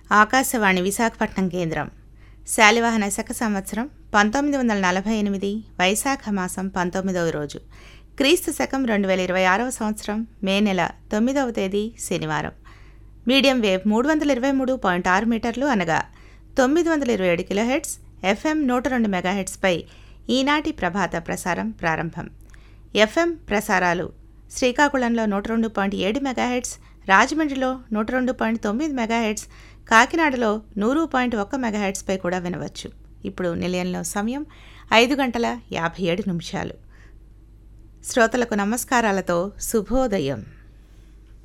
ఆకాశవాణి విశాఖపట్నం కేంద్రం శాలివాహన శక సంవత్సరం పంతొమ్మిది వందల నలభై ఎనిమిది వైశాఖ మాసం పంతొమ్మిదవ రోజు క్రీస్తు శకం రెండు వేల ఇరవై ఆరవ సంవత్సరం మే నెల తొమ్మిదవ తేదీ శనివారం మీడియం వేవ్ మూడు వందల ఇరవై మూడు పాయింట్ ఆరు మీటర్లు అనగా తొమ్మిది వందల ఇరవై ఏడు కిలోహెడ్స్ ఎఫ్ఎం నూట రెండు మెగాహెడ్స్పై ఈనాటి ప్రభాత ప్రసారం ప్రారంభం ఎఫ్ఎం ప్రసారాలు శ్రీకాకుళంలో నూట రెండు పాయింట్ ఏడు మెగాహెడ్స్ రాజమండ్రిలో నూట రెండు పాయింట్ తొమ్మిది మెగాహెడ్స్ కాకినాడలో నూరు పాయింట్ ఒక్క మెగాహెడ్స్పై కూడా వినవచ్చు ఇప్పుడు నిలయంలో సమయం ఐదు గంటల యాభై ఏడు నిమిషాలు శ్రోతలకు నమస్కారాలతో శుభోదయం